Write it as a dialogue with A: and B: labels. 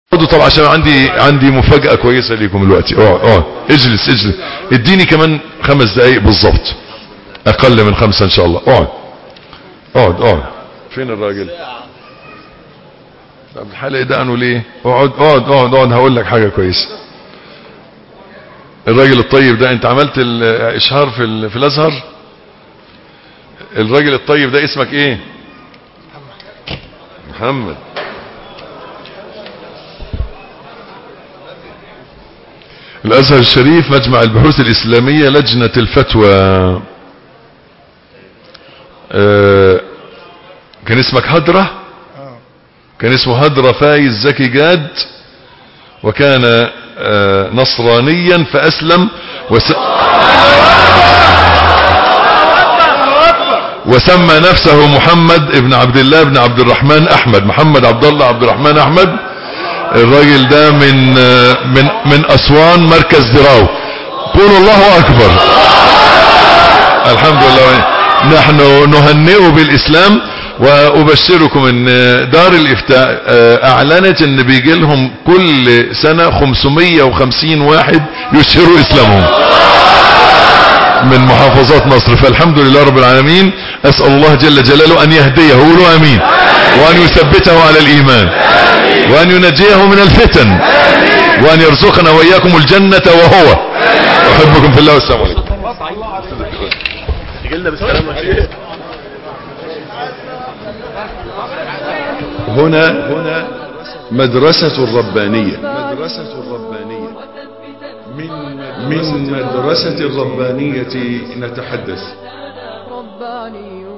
A: اقعدوا طبعا عشان عندي عندي مفاجأة كويسة ليكم دلوقتي اقعد اقعد اجلس اجلس اديني كمان خمس دقايق بالظبط اقل من خمسة ان شاء الله اقعد اقعد اقعد فين الراجل طب الحلقة ده انه ليه اقعد اقعد اقعد اقعد هقول لك حاجة كويسة الراجل الطيب ده انت عملت الاشهار في ال- في الازهر الراجل الطيب ده اسمك ايه محمد الازهر الشريف مجمع البحوث الاسلامية لجنة الفتوى آه، كان اسمك هدرة كان اسمه هدرة فايز زكي جاد وكان آه، نصرانيا فاسلم وس... وسمى نفسه محمد ابن عبد الله بن عبد الرحمن احمد محمد عبد الله عبد الرحمن احمد الراجل ده من آه، من من اسوان مركز دراو قولوا الله اكبر الحمد لله نحن نهنئه بالاسلام وابشركم ان دار الافتاء آه، اعلنت ان بيجي لهم كل سنة 550 واحد يشهروا اسلامهم من محافظات مصر فالحمد لله رب العالمين اسأل الله جل جلاله ان يهديه قولوا امين وان يثبته على الايمان وان ينجيه من الفتن وان يرزقنا واياكم الجنة وهو احبكم في الله والسلام عليكم
B: يجيلنا بالسلامة يا شيخ
A: هنا هنا مدرسة الربانية مدرسة الربانية من من مدرسة الربانية نتحدث
C: رباني